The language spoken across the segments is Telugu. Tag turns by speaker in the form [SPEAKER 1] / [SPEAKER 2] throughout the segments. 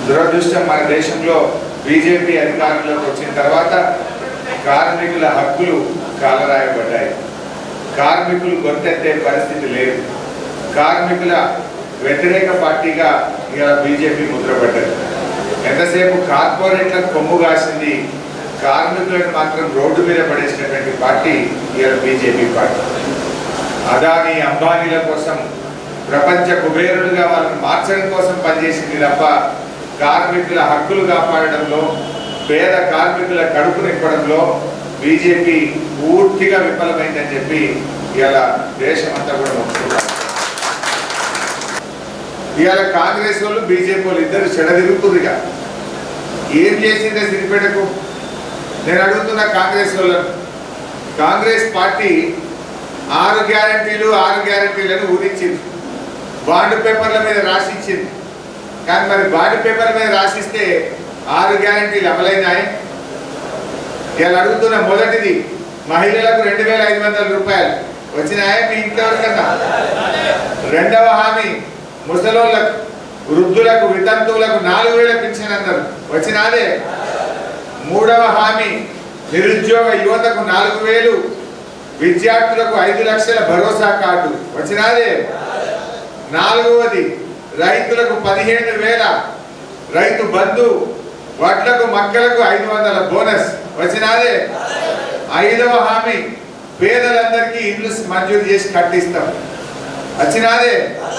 [SPEAKER 1] దురదృష్టం మన దేశంలో బీజేపీ అధికారంలోకి వచ్చిన తర్వాత కార్మికుల హక్కులు కాలరాయబడ్డాయి కార్మికులు గొంతెత్తే పరిస్థితి లేదు కార్మికుల వ్యతిరేక పార్టీగా ఇవాళ బీజేపీ ముద్రపడ్డది ఎంతసేపు కార్పొరేట్లకు కొమ్ము కాసింది కార్మికులను మాత్రం రోడ్డు మీద పడేసినటువంటి పార్టీ ఇవాళ బీజేపీ పార్టీ అదాని అంబానీల కోసం ప్రపంచ కుబేరులుగా వాళ్ళని మార్చడం కోసం పనిచేసింది తప్ప కార్మికుల హక్కులు కాపాడడంలో పేద కార్మికుల కడుపు నింపడంలో బీజేపీ పూర్తిగా విఫలమైందని చెప్పి ఇవాళ దేశం అంతా కూడా ఒప్పుకుంటారు ఇవాళ కాంగ్రెస్ వాళ్ళు బీజేపీ వాళ్ళు ఇద్దరు చెడదిరుగుతుర్రుగా ఏం చేసిందే సిరిపేటకు నేను అడుగుతున్న కాంగ్రెస్ వాళ్ళను కాంగ్రెస్ పార్టీ ఆరు గ్యారంటీలు ఆరు గ్యారంటీలను ఊరించింది బాండ్ పేపర్ల మీద రాసిచ్చింది కానీ మరి బాండ్ పేపర్ల మీద రాసిస్తే ఆరు గ్యారంటీలు అమలైనాయి ఇలా అడుగుతున్న మొదటిది మహిళలకు రెండు వేల ఐదు వందల రూపాయలు వచ్చినాయా మీ ఇంకెవరికన్నా రెండవ హామీ ముసలోళ్ళకు వృద్ధులకు వితంతువులకు నాలుగు వేల పింఛన్ అన్నారు వచ్చినాదే మూడవ హామీ నిరుద్యోగ యువతకు నాలుగు వేలు విద్యార్థులకు ఐదు లక్షల భరోసా కార్డు వచ్చినాదే నాలుగవది రైతులకు పదిహేను వేల రైతు బంధు వడ్లకు మక్కలకు ఐదు వందల బోనస్ వచ్చినాదే ఐదవ హామీ పేదలందరికీ ఇల్లు మంజూరు చేసి కట్టిస్తాం వచ్చినాదే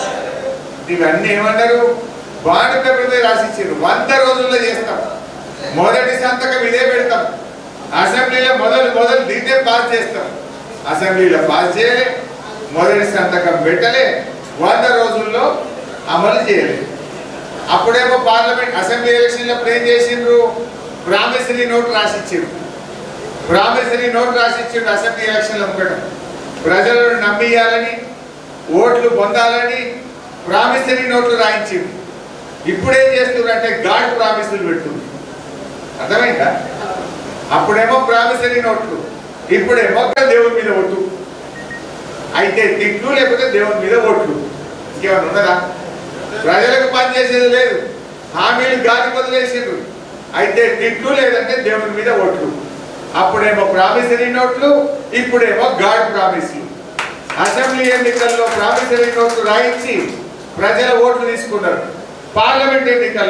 [SPEAKER 1] ఇవన్నీ ఏమన్నారు బాండ్ పేపర్ మీద రాసిచ్చారు వంద రోజుల్లో చేస్తాం మొదటి సంతకం ఇదే పెడతాం అసెంబ్లీలో మొదలు మొదలు దీన్నే పాస్ చేస్తాం అసెంబ్లీలో పాస్ చేయలే మొదటి సంతకం పెట్టలే వంద రోజుల్లో అమలు చేయలేదు అప్పుడేమో పార్లమెంట్ అసెంబ్లీ ఎలక్షన్లప్పుడు ఏం చేసిండ్రు ప్రామిసరీ నోట్ రాసిచ్చిండ్రు ప్రామిసరీ నోట్ రాసిచ్చిండ్రు అసెంబ్లీ ఎలక్షన్లు అమ్మకడం ప్రజలను నమ్మియాలని ఓట్లు పొందాలని ప్రామిసరీ నోట్లు రాయించింది ఇప్పుడు ఏం చేస్తున్నారు అంటే గాడ్ ప్రామిసులు పెడుతుంది అర్థమైందా అప్పుడేమో ప్రామిసరీ నోట్లు ఇప్పుడేమో దేవుని మీద ఒట్టు అయితే తిట్లు లేకపోతే దేవుని మీద ఓట్లు ఇంకేమైనా ఉన్నదా ప్రజలకు పనిచేసేది లేదు హామీలు గాలి వదిలేసిండ్రు అయితే తిట్లు లేదంటే దేవుని మీద ఓట్లు అప్పుడేమో ప్రామిసరీ నోట్లు ఇప్పుడేమో గాడ్ ప్రామిస్లు అసెంబ్లీ ఎన్నికల్లో ప్రామిసరీ నోట్లు రాయించి ప్రజల ఓట్లు తీసుకున్నారు పార్లమెంట్ ఎన్నికల్లో